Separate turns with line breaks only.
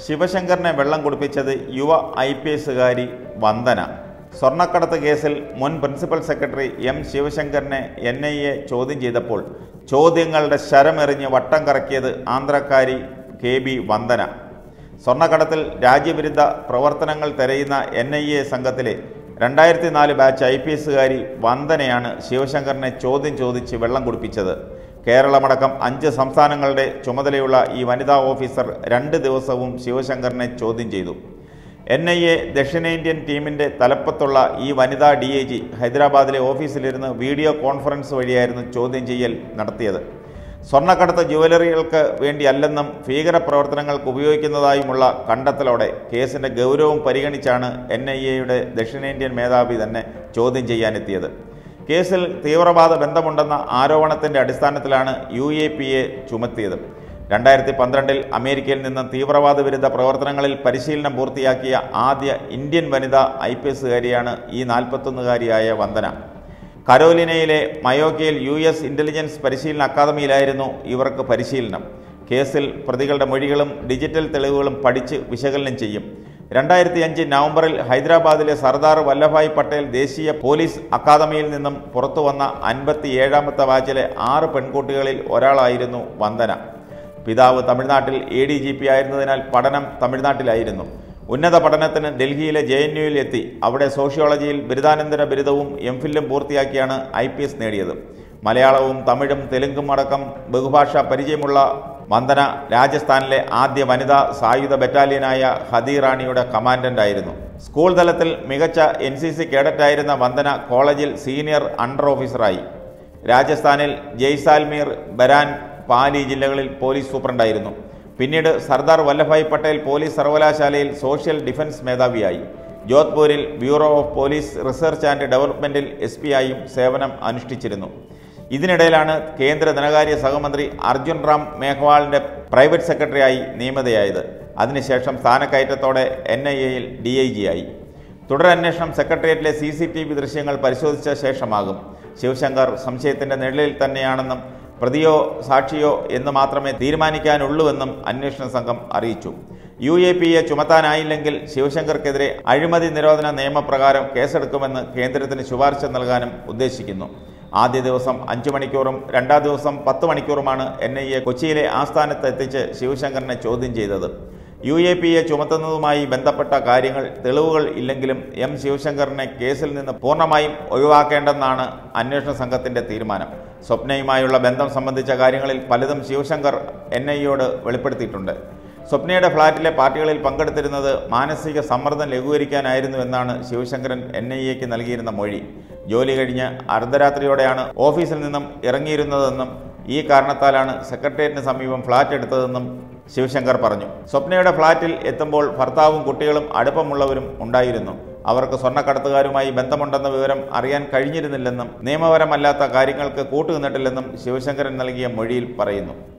ശിവശങ്കറിനെ വെള്ളം കുടിപ്പിച്ചത് യുവ ഐ പി എസുകാരി വന്ദന സ്വർണ്ണക്കടത്ത് കേസിൽ മുൻ പ്രിൻസിപ്പൽ സെക്രട്ടറി എം ശിവശങ്കറിനെ എൻ ഐ എ ചോദ്യം ചെയ്തപ്പോൾ ചോദ്യങ്ങളുടെ ശരമെറിഞ്ഞ് വട്ടം കറക്കിയത് ആന്ധ്രക്കാരി കെ ബി വന്ദന സ്വർണ്ണക്കടത്തിൽ രാജ്യവിരുദ്ധ പ്രവർത്തനങ്ങൾ തിരയുന്ന എൻ ഐ എ സംഘത്തിലെ രണ്ടായിരത്തി നാല് ബാച്ച് ഐ പി എസുകാരി വന്ദനയാണ് ശിവശങ്കറിനെ ചോദ്യം ചോദിച്ച് വെള്ളം കുടിപ്പിച്ചത് കേരളമടക്കം അഞ്ച് സംസ്ഥാനങ്ങളുടെ ചുമതലയുള്ള ഈ വനിതാ ഓഫീസർ രണ്ട് ദിവസവും ശിവശങ്കറിനെ ചോദ്യം ചെയ്തു എൻ ഐ എ ദക്ഷിണേന്ത്യൻ ടീമിൻ്റെ തലപ്പത്തുള്ള ഈ വനിതാ ഡി ഐ ജി ഹൈദരാബാദിലെ ഓഫീസിലിരുന്ന് വീഡിയോ കോൺഫറൻസ് വഴിയായിരുന്നു ചോദ്യം ചെയ്യൽ നടത്തിയത് സ്വർണ്ണക്കടത്ത് ജുവലറികൾക്ക് വേണ്ടിയല്ലെന്നും ഭീകരപ്രവർത്തനങ്ങൾക്ക് ഉപയോഗിക്കുന്നതായുമുള്ള കണ്ടെത്തലോടെ കേസിന്റെ ഗൗരവം പരിഗണിച്ചാണ് എൻ ഐ എയുടെ ദക്ഷിണേന്ത്യൻ മേധാവി തന്നെ ചോദ്യം ചെയ്യാനെത്തിയത് കേസിൽ തീവ്രവാദ ബന്ധമുണ്ടെന്ന ആരോപണത്തിന്റെ അടിസ്ഥാനത്തിലാണ് യു എ പി എ ചുമത്തിയത് രണ്ടായിരത്തി പന്ത്രണ്ടിൽ അമേരിക്കയിൽ നിന്ന് തീവ്രവാദ വിരുദ്ധ പ്രവർത്തനങ്ങളിൽ പരിശീലനം പൂർത്തിയാക്കിയ ആദ്യ ഇന്ത്യൻ വനിതാ ഐ പി എസുകാരിയാണ് ഈ നാൽപ്പത്തൊന്നുകാരിയായ വന്ദന കരോലിനയിലെ മയോക്കയിൽ യു എസ് ഇന്റലിജൻസ് പരിശീലന അക്കാദമിയിലായിരുന്നു ഇവർക്ക് പരിശീലനം കേസിൽ പ്രതികളുടെ മൊഴികളും ഡിജിറ്റൽ തെളിവുകളും പഠിച്ച് വിശകലനം ചെയ്യും രണ്ടായിരത്തി അഞ്ച് നവംബറിൽ ഹൈദരാബാദിലെ സർദാർ വല്ലഭായ് പട്ടേൽ ദേശീയ പോലീസ് അക്കാദമിയിൽ നിന്നും പുറത്തുവന്ന അൻപത്തി ഏഴാമത്തെ ബാച്ചിലെ ആറ് പെൺകുട്ടികളിൽ ഒരാളായിരുന്നു വന്ദന പിതാവ് തമിഴ്നാട്ടിൽ എ ഡി ജി പി ആയിരുന്നതിനാൽ പഠനം തമിഴ്നാട്ടിലായിരുന്നു ഉന്നത പഠനത്തിന് ഡൽഹിയിലെ ജെ എൻ യുയിൽ എത്തി അവിടെ സോഷ്യോളജിയിൽ ബിരുദാനന്തര ബിരുദവും എം ഫില്ലും പൂർത്തിയാക്കിയാണ് ഐ പി എസ് നേടിയത് മലയാളവും തമിഴും തെലുങ്കും അടക്കം ബഹുഭാഷ പരിചയമുള്ള വന്ദന രാജസ്ഥാനിലെ ആദ്യ വനിതാ സായുധ ബറ്റാലിയനായ ഹദീറാണിയുടെ കമാൻഡന്റ് ആയിരുന്നു സ്കൂൾ തലത്തിൽ മികച്ച എൻ സി സി കേഡറ്റായിരുന്ന വന്ദന കോളേജിൽ സീനിയർ അണ്ടർ ഓഫീസറായി രാജസ്ഥാനിൽ ജയ്സാൽമീർ ബരാൻ പാലി ജില്ലകളിൽ പോലീസ് സൂപ്രണ്ടായിരുന്നു പിന്നീട് സർദാർ വല്ലഭായ് പട്ടേൽ പോലീസ് സർവകലാശാലയിൽ സോഷ്യൽ ഡിഫൻസ് മേധാവിയായി ജോധ്പൂരിൽ bureau of police research and ഡെവലപ്മെന്റിൽ എസ് പി ആയും സേവനം അനുഷ്ഠിച്ചിരുന്നു ഇതിനിടയിലാണ് കേന്ദ്ര ധനകാര്യ സഹമന്ത്രി അർജുൻ റാം മേഘ്വാളിന്റെ പ്രൈവറ്റ് സെക്രട്ടറിയായി നിയമിതയായത് അതിനുശേഷം സ്ഥാനക്കയറ്റത്തോടെ എൻ ഐ എയിൽ ഡി ഐ ജി ആയി തുടരന്വേഷണം സെക്രട്ടേറിയറ്റിലെ സി സി ടി വി ദൃശ്യങ്ങൾ പരിശോധിച്ച ശേഷമാകും ശിവശങ്കർ സംശയത്തിന്റെ നിഴലിൽ തന്നെയാണെന്നും പ്രതിയോ സാക്ഷിയോ എന്ന് മാത്രമേ തീരുമാനിക്കാനുള്ളൂവെന്നും അന്വേഷണ സംഘം അറിയിച്ചു യു എ പി എ ചുമത്താനായില്ലെങ്കിൽ ശിവശങ്കർക്കെതിരെ അഴിമതി നിരോധന നിയമപ്രകാരം കേസെടുക്കുമെന്ന് കേന്ദ്രത്തിന് ശുപാർശ നൽകാനും ഉദ്ദേശിക്കുന്നു ആദ്യ ദിവസം അഞ്ചു മണിക്കൂറും രണ്ടാം ദിവസം പത്ത് മണിക്കൂറുമാണ് എൻ ഐ എ കൊച്ചിയിലെ ആസ്ഥാനത്ത് എത്തിച്ച് ശിവശങ്കറിനെ ചോദ്യം ചെയ്തത് യു എ പി എ ചുമത്തുന്നതുമായി ബന്ധപ്പെട്ട കാര്യങ്ങൾ തെളിവുകൾ ഇല്ലെങ്കിലും എം ശിവശങ്കറിനെ കേസിൽ നിന്ന് പൂർണ്ണമായും ഒഴിവാക്കേണ്ടെന്നാണ് അന്വേഷണ സംഘത്തിന്റെ തീരുമാനം സ്വപ്നയുമായുള്ള ബന്ധം സംബന്ധിച്ച കാര്യങ്ങളിൽ പലതും ശിവശങ്കർ എൻ ഐയോട് വെളിപ്പെടുത്തിയിട്ടുണ്ട് സ്വപ്നയുടെ ഫ്ളാറ്റിലെ പാർട്ടികളിൽ പങ്കെടുത്തിരുന്നത് മാനസിക സമ്മർദ്ദം ലഘൂകരിക്കാനായിരുന്നു എന്നാണ് ശിവശങ്കരൻ എൻ ഐ എക്ക് നൽകിയിരുന്ന മൊഴി ജോലി കഴിഞ്ഞ് അർദ്ധരാത്രിയോടെയാണ് ഓഫീസിൽ നിന്നും ഇറങ്ങിയിരുന്നതെന്നും ഈ കാരണത്താലാണ് സെക്രട്ടേറിയറ്റിന് സമീപം ഫ്ളാറ്റ് എടുത്തതെന്നും ശിവശങ്കർ പറഞ്ഞു സ്വപ്നയുടെ ഫ്ളാറ്റിൽ എത്തുമ്പോൾ ഭർത്താവും കുട്ടികളും അടുപ്പമുള്ളവരും ഉണ്ടായിരുന്നു അവർക്ക് സ്വർണ്ണക്കടത്തുകാരുമായി ബന്ധമുണ്ടെന്ന വിവരം അറിയാൻ കഴിഞ്ഞിരുന്നില്ലെന്നും നിയമപരമല്ലാത്ത കാര്യങ്ങൾക്ക് കൂട്ടുനിന്നിട്ടില്ലെന്നും ശിവശങ്കരൻ നൽകിയ മൊഴിയിൽ പറയുന്നു